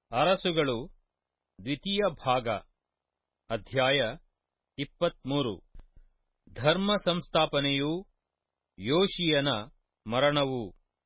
ಅರಸುಗಳು ದ್ವಿತೀಯ ಭಾಗ ಅಧ್ಯಾಯ ಇಪ್ಪತ್ಮೂರು ಧರ್ಮ ಸಂಸ್ಥಾಪನೆಯೂ ಯೋಷಿಯನ ಮರಣವೂ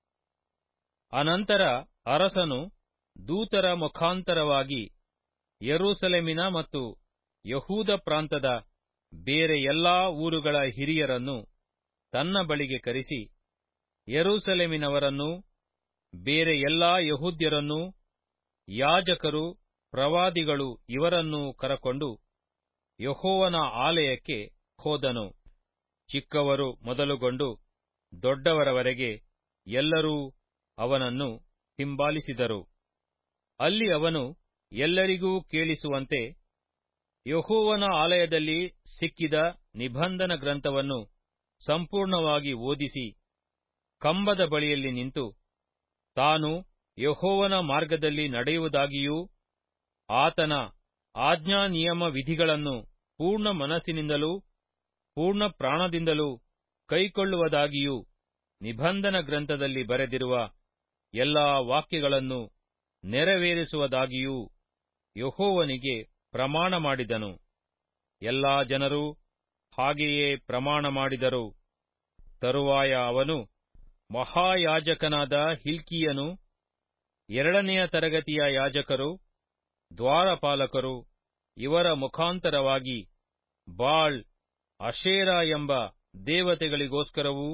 ಅನಂತರ ಅರಸನು ದೂತರ ಮುಖಾಂತರವಾಗಿ ಯೆರೂಸಲೇಮಿನ ಮತ್ತು ಯಹೂದ ಪ್ರಾಂತದ ಬೇರೆ ಎಲ್ಲಾ ಊರುಗಳ ಹಿರಿಯರನ್ನು ತನ್ನ ಬಳಿಗೆ ಕರೆಸಿ ಯೆರೂಸಲೇಮಿನವರನ್ನೂ ಬೇರೆ ಎಲ್ಲಾ ಯಹೂದ್ಯರನ್ನೂ ಯಾಜಕರು ಪ್ರವಾದಿಗಳು ಇವರನ್ನೂ ಕರಕೊಂಡು ಯೆಹೋವನ ಆಲಯಕ್ಕೆ ಹೋದನು ಚಿಕ್ಕವರು ಮೊದಲುಗೊಂಡು ದೊಡ್ಡವರವರೆಗೆ ಎಲ್ಲರೂ ಅವನನ್ನು ಹಿಂಬಾಲಿಸಿದರು ಅಲ್ಲಿ ಅವನು ಎಲ್ಲರಿಗೂ ಕೇಳಿಸುವಂತೆ ಯೆಹೋವನ ಆಲಯದಲ್ಲಿ ಸಿಕ್ಕಿದ ನಿಬಂಧನ ಗ್ರಂಥವನ್ನು ಸಂಪೂರ್ಣವಾಗಿ ಓದಿಸಿ ಕಂಬದ ಬಳಿಯಲ್ಲಿ ನಿಂತು ತಾನು ಯೆಹೋವನ ಮಾರ್ಗದಲ್ಲಿ ನಡೆಯುವುದಾಗಿಯೂ ಆತನ ಆಜ್ಞಾನಿಯಮ ವಿಧಿಗಳನ್ನು ಪೂರ್ಣ ಮನಸ್ಸಿನಿಂದಲೂ ಪೂರ್ಣ ಪ್ರಾಣದಿಂದಲೂ ಕೈಕೊಳ್ಳುವುದಾಗಿಯೂ ನಿಬಂಧನ ಗ್ರಂಥದಲ್ಲಿ ಬರೆದಿರುವ ಎಲ್ಲಾ ವಾಕ್ಯಗಳನ್ನು ನೆರವೇರಿಸುವುದಾಗಿಯೂ ಯೆಹೋವನಿಗೆ ಪ್ರಮಾಣ ಮಾಡಿದನು ಎಲ್ಲಾ ಜನರು ಹಾಗೆಯೇ ಪ್ರಮಾಣ ಮಾಡಿದರು ತರುವಾಯ ಅವನು ಮಹಾಯಾಜಕನಾದ ಹಿಲ್ಕೀಯನು ಎರಡನೆಯ ತರಗತಿಯ ಯಾಜಕರು ದ್ವಾರಪಾಲಕರು ಇವರ ಮುಖಾಂತರವಾಗಿ ಬಾಳ್ ಅಶೇರ ಎಂಬ ದೇವತೆಗಳಿಗೋಸ್ಕರವೂ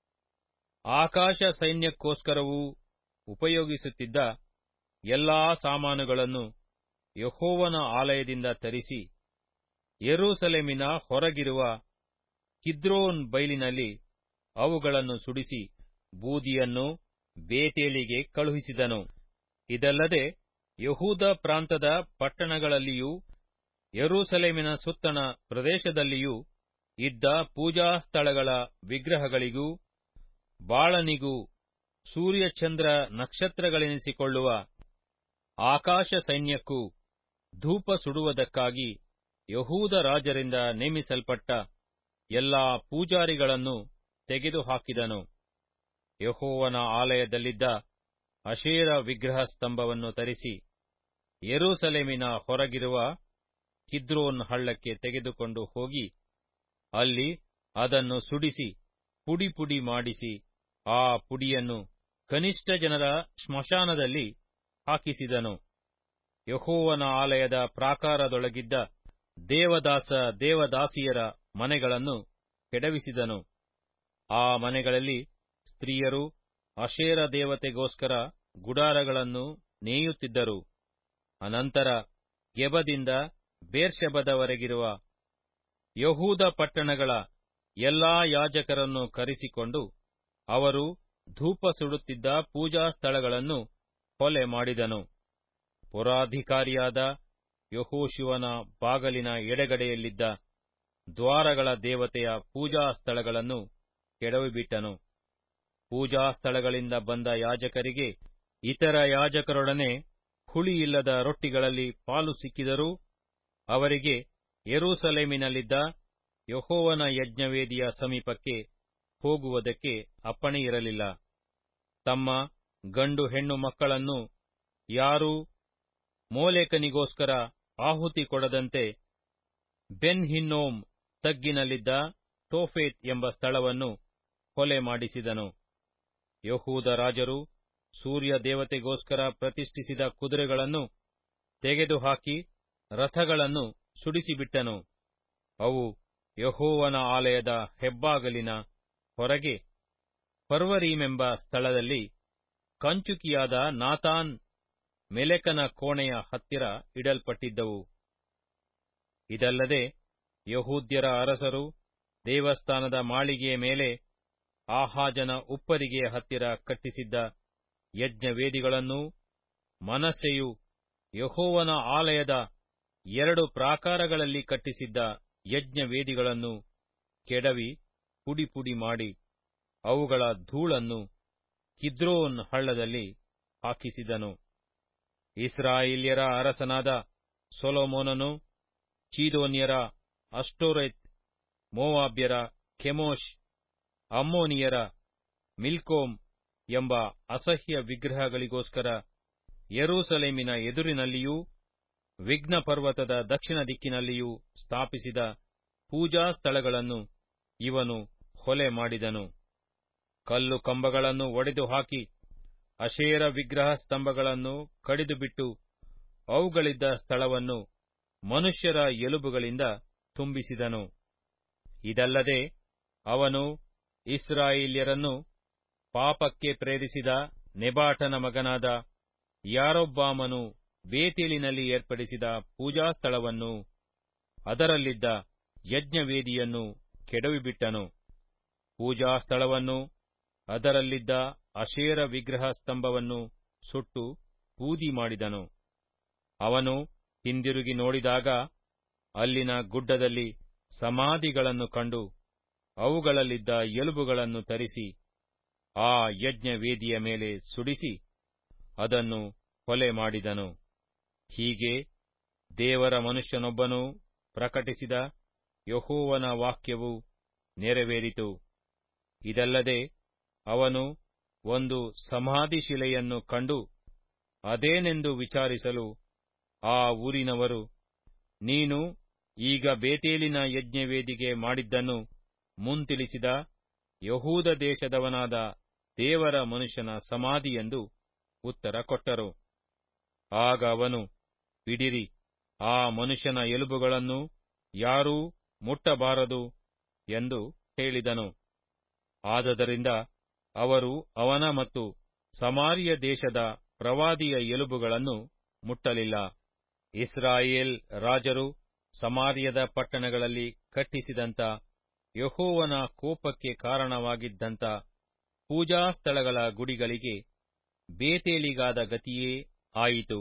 ಆಕಾಶ ಸೈನ್ಯಕ್ಕೋಸ್ಕರವೂ ಉಪಯೋಗಿಸುತ್ತಿದ್ದ ಎಲ್ಲಾ ಸಾಮಾನುಗಳನ್ನು ಯೆಹೋವನ ಆಲಯದಿಂದ ತರಿಸಿ ಯೆರೂಸಲೇಮಿನ ಹೊರಗಿರುವ ಕಿದ್ರೋನ್ ಬೈಲಿನಲ್ಲಿ ಅವುಗಳನ್ನು ಸುಡಿಸಿ ಬೂದಿಯನ್ನು ಬೇತೇಲಿಗೆ ಕಳುಹಿಸಿದನು ಇದಲ್ಲದೆ ಯಹೂದ ಪ್ರಾಂತದ ಪಟ್ಟಣಗಳಲ್ಲಿಯೂ ಯೆರೂಸಲೇಮಿನ ಸುತ್ತಣ ಪ್ರದೇಶದಲ್ಲಿಯೂ ಇದ್ದ ಪೂಜಾ ಸ್ಥಳಗಳ ವಿಗ್ರಹಗಳಿಗೂ ಬಾಳನಿಗೂ ಸೂರ್ಯಚಂದ್ರ ನಕ್ಷತ್ರಗಳೆನಿಸಿಕೊಳ್ಳುವ ಆಕಾಶ ಸೈನ್ಯಕ್ಕೂ ಧೂಪ ಸುಡುವುದಕ್ಕಾಗಿ ಯಹೂದ ರಾಜರಿಂದ ನೇಮಿಸಲ್ಪಟ್ಟ ಎಲ್ಲಾ ಪೂಜಾರಿಗಳನ್ನು ತೆಗೆದುಹಾಕಿದನು ಯೆಹೋವನ ಆಲಯದಲ್ಲಿದ್ದ ಅಶೇರ ವಿಗ್ರಹ ಸ್ತಂಭವನ್ನು ತರಿಸಿ ಯೆರೂಸಲೇಮಿನ ಹೊರಗಿರುವ ಕಿದ್ರೋನ್ ಹಳ್ಳಕ್ಕೆ ತೆಗೆದುಕೊಂಡು ಹೋಗಿ ಅಲ್ಲಿ ಅದನ್ನು ಸುಡಿಸಿ ಪುಡಿ ಪುಡಿ ಮಾಡಿಸಿ ಆ ಪುಡಿಯನ್ನು ಕನಿಷ್ಠ ಜನರ ಸ್ಮಶಾನದಲ್ಲಿ ಹಾಕಿಸಿದನು ಯೆಹೋವನ ಆಲಯದ ಪ್ರಾಕಾರದೊಳಗಿದ್ದ ದೇವದಾಸ ದೇವದಾಸಿಯರ ಮನೆಗಳನ್ನು ಕೆಡವಿಸಿದನು ಆ ಮನೆಗಳಲ್ಲಿ ಸ್ತ್ರೀಯರು ಅಶೇರ ದೇವತೆಗೋಸ್ಕರ ಗುಡಾರಗಳನ್ನು ನೇಯುತ್ತಿದ್ದರು ಅನಂತರ ಗೆಬದಿಂದ ಬೇರ್ಷೆಬದವರೆಗಿರುವ ಯಹೂದ ಪಟ್ಟಣಗಳ ಎಲ್ಲಾ ಯಾಜಕರನ್ನು ಕರೆಸಿಕೊಂಡು ಅವರು ಧೂಪ ಸುಡುತ್ತಿದ್ದ ಪೂಜಾ ಸ್ಥಳಗಳನ್ನು ಹೊಲೆ ಮಾಡಿದನು ಪುರಾಧಿಕಾರಿಯಾದ ಯಹೋಶುವನ ಬಾಗಲಿನ ಎಡಗಡೆಯಲ್ಲಿದ್ದ ದ್ವಾರಗಳ ದೇವತೆಯ ಪೂಜಾ ಸ್ಥಳಗಳನ್ನು ಕೆಡವಿಬಿಟ್ಟನು ಪೂಜಾ ಸ್ಥಳಗಳಿಂದ ಬಂದ ಯಾಜಕರಿಗೆ ಇತರ ಯಾಜಕರೊಡನೆ ಹುಳಿಯಿಲ್ಲದ ರೊಟ್ಟಿಗಳಲ್ಲಿ ಪಾಲು ಸಿಕ್ಕಿದರೂ ಅವರಿಗೆ ಯೆರೂಸಲೇಮಿನಲ್ಲಿದ್ದ ಯೆಹೋವನ ಯಜ್ಞವೇದಿಯ ಸಮೀಪಕ್ಕೆ ಹೋಗುವುದಕ್ಕೆ ಅಪ್ಪಣೆಯಿರಲಿಲ್ಲ ತಮ್ಮ ಗಂಡು ಹೆಣ್ಣು ಮಕ್ಕಳನ್ನು ಯಾರೂ ಮೋಲೇಕನಿಗೋಸ್ಕರ ಆಹುತಿ ಕೊಡದಂತೆ ಬೆನ್ ಹಿನ್ನೋಮ್ ತಗ್ಗಿನಲ್ಲಿದ್ದ ತೋಫೇತ್ ಎಂಬ ಸ್ಥಳವನ್ನು ಹೊಲೆ ಮಾಡಿಸಿದನು ಯಹೂದ ರಾಜರು ಸೂರ್ಯ ದೇವತೆಗೋಸ್ಕರ ಪ್ರತಿಷ್ಠಿಸಿದ ಕುದುರೆಗಳನ್ನು ತೆಗೆದುಹಾಕಿ ರಥಗಳನ್ನು ಸುಡಿಸಿಬಿಟ್ಟನು ಅವು ಯಹೋವನ ಆಲಯದ ಹೆಬ್ಬಾಗಲಿನ ಹೊರಗೆ ಪರ್ವರೀಮೆಂಬ ಸ್ಥಳದಲ್ಲಿ ಕಂಚುಕಿಯಾದ ನಾತಾನ್ ಮೆಲೆಕನ ಕೋಣೆಯ ಹತ್ತಿರ ಇಡಲ್ಪಟ್ಟಿದ್ದವು ಇದಲ್ಲದೆ ಯಹೂದ್ಯರ ಅರಸರು ದೇವಸ್ಥಾನದ ಮಾಳಿಗೆಯ ಮೇಲೆ ಆಹಾಜನ ಉಪ್ಪರಿಗೆಯ ಹತ್ತಿರ ಕಟ್ಟಿಸಿದ್ದ ಯಜ್ಞವೇದಿಗಳನ್ನೂ ಮನಸ್ಸೆಯು ಯಹೋವನ ಆಲಯದ ಎರಡು ಪ್ರಾಕಾರಗಳಲ್ಲಿ ಕಟ್ಟಿಸಿದ್ದ ಯಜ್ಞವೇದಿಗಳನ್ನು ಕೆಡವಿ ಪುಡಿ ಪುಡಿ ಮಾಡಿ ಅವುಗಳ ಧೂಳನ್ನು ಕಿದ್ರೋನ್ ಹಳ್ಳದಲ್ಲಿ ಹಾಕಿಸಿದನು ಇಸ್ರಾಯೇಲ್ಯರ ಅರಸನಾದ ಸೊಲೊಮೋನನು ಚೀದೋನ್ಯರ ಅಷ್ಟೋರೆತ್ ಮೋವಾಬ್ಯರ ಕೆಮೋಷ್ ಅಮ್ಮೋನಿಯರ ಮಿಲ್ಕೋಮ್ ಎಂಬ ಅಸಹ್ಯ ವಿಗ್ರಹಗಳಿಗೋಸ್ಕರ ಯೆರೂಸಲೇಮಿನ ಎದುರಿನಲ್ಲಿಯೂ ವಿಘ್ನ ಪರ್ವತದ ದಕ್ಷಿಣ ದಿಕ್ಕಿನಲ್ಲಿಯೂ ಸ್ಥಾಪಿಸಿದ ಪೂಜಾ ಸ್ಥಳಗಳನ್ನು ಇವನು ಹೊಲೆ ಮಾಡಿದನು ಕಲ್ಲು ಕಂಬಗಳನ್ನು ಒಡೆದು ಹಾಕಿ ಅಶೇರ ವಿಗ್ರಹ ಸ್ತಂಭಗಳನ್ನು ಕಡಿದುಬಿಟ್ಟು ಅವುಗಳಿದ್ದ ಸ್ಥಳವನ್ನು ಮನುಷ್ಯರ ಎಲುಬುಗಳಿಂದ ತುಂಬಿಸಿದನು ಇದಲ್ಲದೆ ಅವನು ಇಸ್ರಾಯೇಲ್ಯರನ್ನು ಪಾಪಕ್ಕೆ ಪ್ರೇರಿಸಿದ ನೆಬಾಟನ ಮಗನಾದ ಯಾರೊಬ್ಬಾಮನು ಬೇತೇಲಿನಲ್ಲಿ ಏರ್ಪಡಿಸಿದ ಪೂಜಾ ಸ್ಥಳವನ್ನು ಅದರಲ್ಲಿದ್ದ ಯಜ್ಞವೇದಿಯನ್ನು ಕೆಡವಿಬಿಟ್ಟನು ಪೂಜಾ ಸ್ಥಳವನ್ನು ಅದರಲ್ಲಿದ್ದ ಅಶೇರ ವಿಗ್ರಹ ಸ್ತಂಭವನ್ನು ಸುಟ್ಟು ಬೂದಿ ಮಾಡಿದನು ಅವನು ಹಿಂದಿರುಗಿ ನೋಡಿದಾಗ ಅಲ್ಲಿನ ಗುಡ್ಡದಲ್ಲಿ ಸಮಾಧಿಗಳನ್ನು ಕಂಡು ಅವುಗಳಲ್ಲಿದ್ದ ಎಲುಬುಗಳನ್ನು ತರಿಸಿ ಆ ಯಜ್ಞ ವೇದಿಯ ಮೇಲೆ ಸುಡಿಸಿ ಅದನ್ನು ಕೊಲೆ ಮಾಡಿದನು ಹೀಗೆ ದೇವರ ಮನುಷ್ಯನೊಬ್ಬನು ಪ್ರಕಟಿಸಿದ ಯಹೋವನ ವಾಕ್ಯವು ನೆರವೇರಿತು ಇದಲ್ಲದೆ ಅವನು ಒಂದು ಸಮಾಧಿಶಿಲೆಯನ್ನು ಕಂಡು ಅದೇನೆಂದು ವಿಚಾರಿಸಲು ಆ ಊರಿನವರು ನೀನು ಈಗ ಬೇತೇಲಿನ ಯಜ್ಞವೇದಿಗೆ ಮಾಡಿದ್ದನ್ನು ಮುಂತಿಳಿಸಿದ ಯಹೂದ ದೇಶದವನಾದ ದೇವರ ಮನುಷ್ಯನ ಸಮಾಧಿ ಎಂದು ಉತ್ತರ ಕೊಟ್ಟರು ಆಗ ಅವನು ಬಿಡಿರಿ ಆ ಮನುಷ್ಯನ ಎಲುಬುಗಳನ್ನು ಯಾರೂ ಮುಟ್ಟಬಾರದು ಎಂದು ಹೇಳಿದನು ಆದದರಿಂದ ಅವರು ಅವನ ಮತ್ತು ಸಮಾರಿಯ ದೇಶದ ಪ್ರವಾದಿಯ ಎಲುಬುಗಳನ್ನು ಮುಟ್ಟಲಿಲ್ಲ ಇಸ್ರಾಯೇಲ್ ರಾಜರು ಸಮಾರ್ಯದ ಪಟ್ಟಣಗಳಲ್ಲಿ ಕಟ್ಟಿಸಿದಂತ ಯಹೋವನ ಕೋಪಕ್ಕೆ ಕಾರಣವಾಗಿದ್ದಂತ ಪೂಜಾ ಸ್ಥಳಗಳ ಗುಡಿಗಳಿಗೆ ಬೇತೇಲಿಗಾದ ಗತಿಯೇ ಆಯಿತು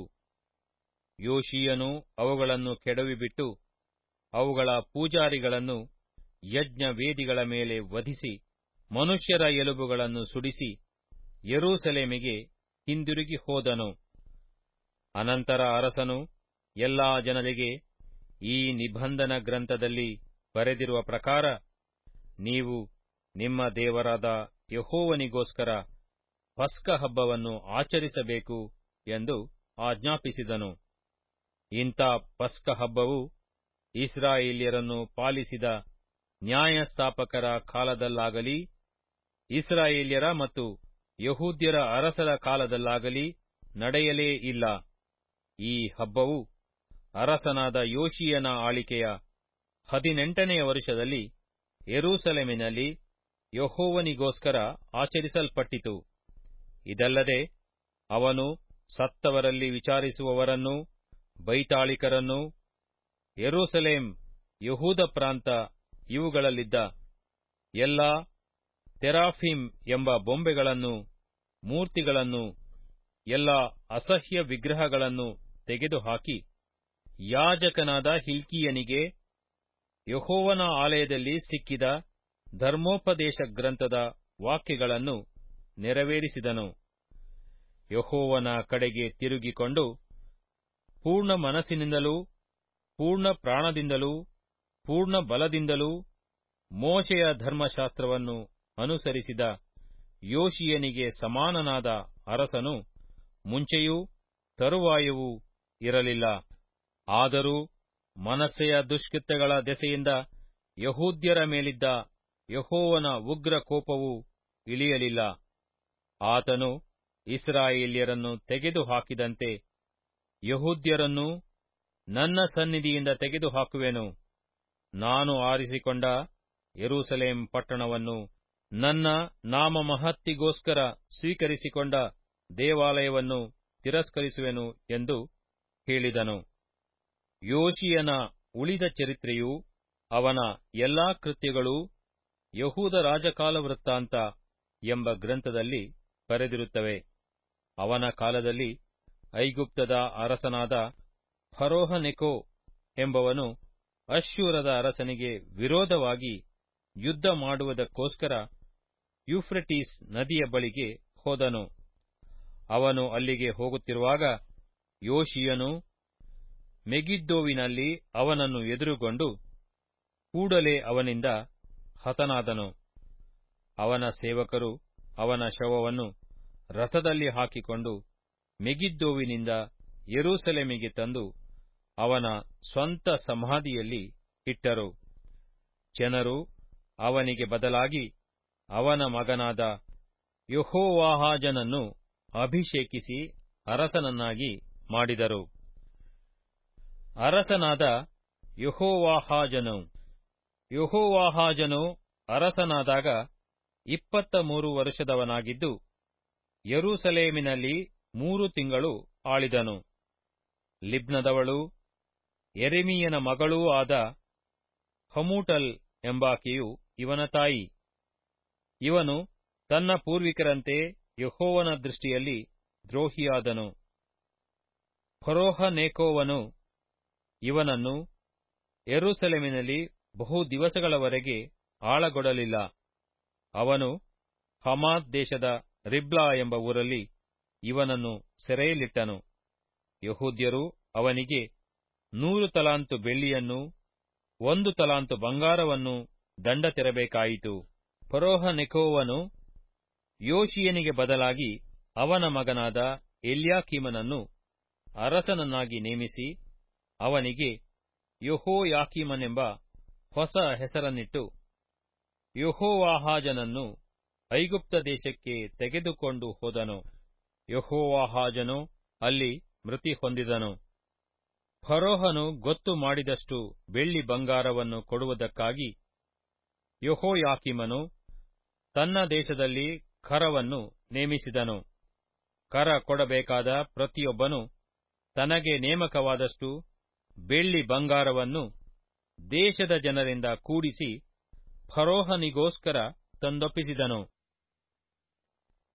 ಯೋಶಿಯನು ಅವುಗಳನ್ನು ಕೆಡವಿಬಿಟ್ಟು ಅವುಗಳ ಪೂಜಾರಿಗಳನ್ನು ಯಜ್ಞ ವೇದಿಗಳ ಮೇಲೆ ವಧಿಸಿ ಮನುಷ್ಯರ ಎಲುಬುಗಳನ್ನು ಸುಡಿಸಿ ಯೆರೂಸಲೇಮಿಗೆ ಹಿಂದಿರುಗಿ ಹೋದನು ಅನಂತರ ಅರಸನು ಎಲ್ಲಾ ಜನರಿಗೆ ಈ ನಿಬಂಧನ ಗ್ರಂಥದಲ್ಲಿ ಬರೆದಿರುವ ಪ್ರಕಾರ ನೀವು ನಿಮ್ಮ ದೇವರಾದ ಯಹೋವನಿಗೋಸ್ಕರ ಪಸ್ಕ ಹಬ್ಬವನ್ನು ಆಚರಿಸಬೇಕು ಎಂದು ಆಜ್ಞಾಪಿಸಿದನು ಇಂಥ ಪಸ್ಕ ಹಬ್ಬವು ಇಸ್ರಾಯೇಲ್ಯರನ್ನು ಪಾಲಿಸಿದ ನ್ಯಾಯಸ್ಥಾಪಕರ ಕಾಲದಲ್ಲಾಗಲಿ ಇಸ್ರಾಯೇಲ್ಯರ ಮತ್ತು ಯಹೂದ್ಯರ ಅರಸರ ಕಾಲದಲ್ಲಾಗಲಿ ನಡೆಯಲೇ ಇಲ್ಲ ಈ ಹಬ್ಬವು ಅರಸನಾದ ಯೋಶಿಯನ ಆಳಿಕೆಯ ಹದಿನೆಂಟನೆಯ ವರ್ಷದಲ್ಲಿ ಯೆರೂಸಲೇಮಿನಲ್ಲಿ ಯಹೋವನಿಗೋಸ್ಕರ ಆಚರಿಸಲ್ಪಟ್ಟಿತು ಇದಲ್ಲದೆ ಅವನು ಸತ್ತವರಲ್ಲಿ ವಿಚಾರಿಸುವವರನ್ನೂ ಬೈತಾಳಿಕರನ್ನೂ ಯೆರೂಸಲೇಮ್ ಯಹೂದ ಪ್ರಾಂತ ಇವುಗಳಲ್ಲಿದ್ದ ಎಲ್ಲಾ ತೆರಾಫಿಮ್ ಎಂಬ ಬೊಂಬೆಗಳನ್ನು ಮೂರ್ತಿಗಳನ್ನು ಎಲ್ಲಾ ಅಸಹ್ಯ ವಿಗ್ರಹಗಳನ್ನು ತೆಗೆದುಹಾಕಿ ಯಾಜಕನಾದ ಹಿಲ್ಕೀಯನಿಗೆ ಯಹೋವನ ಆಲಯದಲ್ಲಿ ಸಿಕ್ಕಿದ ಧರ್ಮೋಪದೇಶ ಗ್ರಂಥದ ವಾಕ್ಯಗಳನ್ನು ನೆರವೇರಿಸಿದನು ಯಹೋವನ ಕಡೆಗೆ ತಿರುಗಿಕೊಂಡು ಪೂರ್ಣ ಮನಸ್ಸಿನಿಂದಲೂ ಪೂರ್ಣ ಪ್ರಾಣದಿಂದಲೂ ಪೂರ್ಣ ಬಲದಿಂದಲೂ ಮೋಶೆಯ ಧರ್ಮಶಾಸ್ತ್ರವನ್ನು ಅನುಸರಿಸಿದ ಯೋಶಿಯನಿಗೆ ಸಮಾನನಾದ ಅರಸನು ಮುಂಚೆಯೂ ತರುವಾಯವೂ ಇರಲಿಲ್ಲ ಆದರೂ ಮನಸ್ಸೆಯ ದುಷ್ಕೃತ್ಯಗಳ ದೆಸೆಯಿಂದ ಯಹೂದ್ಯರ ಮೇಲಿದ್ದ ಯಹೋವನ ಉಗ್ರ ಕೋಪವು ಇಳಿಯಲಿಲ್ಲ ಆತನು ಇಸ್ರಾಯೇಲ್ಯರನ್ನು ತೆಗೆದುಹಾಕಿದಂತೆ ಯಹೂದ್ಯರನ್ನೂ ನನ್ನ ಸನ್ನಿಧಿಯಿಂದ ತೆಗೆದುಹಾಕುವೆನು ನಾನು ಆರಿಸಿಕೊಂಡ ಯೆರೂಸಲೇಮ್ ಪಟ್ಟಣವನ್ನು ನನ್ನ ನಾಮಮಹತ್ತಿಗೋಸ್ಕರ ಸ್ವೀಕರಿಸಿಕೊಂಡ ದೇವಾಲಯವನ್ನು ತಿರಸ್ಕರಿಸುವೆನು ಎಂದು ಹೇಳಿದನು ಯೋಶಿಯನ ಉಳಿದ ಚರಿತ್ರೆಯೂ ಅವನ ಎಲ್ಲಾ ಕೃತ್ಯಗಳೂ ಯಹೂದ ರಾಜಕಾಲವೃತ್ತಾಂತ ಎಂಬ ಗ್ರಂಥದಲ್ಲಿ ಬರೆದಿರುತ್ತವೆ ಅವನ ಕಾಲದಲ್ಲಿ ಐಗುಪ್ತದ ಅರಸನಾದ ಫರೋಹನೆಕೋ ಎಂಬವನು ಅಶ್ಶೂರದ ಅರಸನಿಗೆ ವಿರೋಧವಾಗಿ ಯುದ್ಧ ಮಾಡುವುದಕ್ಕೋಸ್ಕರ ಯೂಫ್ರೆಟೀಸ್ ನದಿಯ ಬಳಿಗೆ ಹೋದನು ಅವನು ಅಲ್ಲಿಗೆ ಹೋಗುತ್ತಿರುವಾಗ ಯೋಶಿಯನು ಮೆಗಿದ್ದೋವಿನಲ್ಲಿ ಅವನನ್ನು ಎದುರುಗೊಂಡು ಕೂಡಲೇ ಅವನಿಂದ ಹತನಾದನು ಅವನ ಸೇವಕರು ಅವನ ಶವವನ್ನು ರಥದಲ್ಲಿ ಹಾಕಿಕೊಂಡು ಮೆಗಿದ್ದೋವಿನಿಂದ ಯೆರೂಸಲೇಮಿಗೆ ತಂದು ಅವನ ಸ್ವಂತ ಸಮಾಧಿಯಲ್ಲಿ ಇಟ್ಟರು ಜನರು ಅವನಿಗೆ ಬದಲಾಗಿ ಅವನ ಮಗನಾದ ಯೆಹೋವಾಹಾಜನನ್ನು ಅಭಿಷೇಕಿಸಿ ಅರಸನನ್ನಾಗಿ ಮಾಡಿದರು ಅರಸನಾದ ಯೆಹೋವಾಹಾಜನು ಯೆಹೋವಾಹಾಜನು ಅರಸನಾದಾಗ ಇಪ್ಪತ್ತ ಮೂರು ವರ್ಷದವನಾಗಿದ್ದು ಯೆರೂಸಲೇಮಿನಲ್ಲಿ ಮೂರು ತಿಂಗಳು ಆಳಿದನು ಲಿಬ್ನದವಳೂ ಎರೆಮೀಯನ ಮಗಳೂ ಆದ ಹಮೂಟಲ್ ಎಂಬಾಕೆಯು ಇವನ ತಾಯಿ ಇವನು ತನ್ನ ಪೂರ್ವಿಕರಂತೆ ಯೆಹೋವನ ದೃಷ್ಟಿಯಲ್ಲಿ ದ್ರೋಹಿಯಾದನು ಫರೋಹನೇಕೋವನು ಇವನನ್ನು ಯೆರೂಸಲೇಮಿನಲ್ಲಿ ಬಹು ದಿವಸಗಳವರೆಗೆ ಆಳಗೊಡಲಿಲ್ಲ ಅವನು ಹಮಾತ್ ದೇಶದ ರಿಬ್ಲಾ ಎಂಬ ಊರಲ್ಲಿ ಇವನನ್ನು ಸೆರೆಯಲ್ಲಿಟ್ಟನು ಯಹೂದ್ಯರು ಅವನಿಗೆ ನೂರು ತಲಾಂತು ಬೆಳ್ಳಿಯನ್ನು ಒಂದು ತಲಾಂತು ಬಂಗಾರವನ್ನು ದಂಡ ತೆರಬೇಕಾಯಿತು ಫರೋಹನೆಕೋವನು ಯೋಶಿಯನಿಗೆ ಬದಲಾಗಿ ಅವನ ಮಗನಾದ ಎಲ್ಯಾಕೀಮನನ್ನು ಅರಸನನ್ನಾಗಿ ನೇಮಿಸಿ ಅವನಿಗೆ ಯೆಹೋಯಾಕೀಮನೆಂಬ ಹೊಸ ಹೆಸರನ್ನಿಟ್ಟು ಯೆಹೋವಾಹಾಜನನ್ನು ಐಗುಪ್ತ ದೇಶಕ್ಕೆ ತೆಗೆದುಕೊಂಡು ಹೋದನು ಯೆಹೋವಾಹಾಜನು ಅಲ್ಲಿ ಮೃತಿ ಹೊಂದಿದನು ಫರೋಹನು ಗೊತ್ತು ಮಾಡಿದಷ್ಟು ಬೆಳ್ಳಿ ಬಂಗಾರವನ್ನು ಕೊಡುವುದಕ್ಕಾಗಿ ಯೆಹೋಯಾಕೀಮನು ತನ್ನ ದೇಶದಲ್ಲಿ ಕರವನ್ನು ನೇಮಿಸಿದನು ಕರ ಕೊಡಬೇಕಾದ ಪ್ರತಿಯೊಬ್ಬನು ತನಗೆ ನೇಮಕವಾದಷ್ಟು ಬೆಳ್ಳಿ ಬಂಗಾರವನ್ನು ದೇಶದ ಜನರಿಂದ ಕೂಡಿಸಿ ಫರೋಹನಿಗೋಸ್ಕರ ತಂದೊಪ್ಪಿಸಿದನು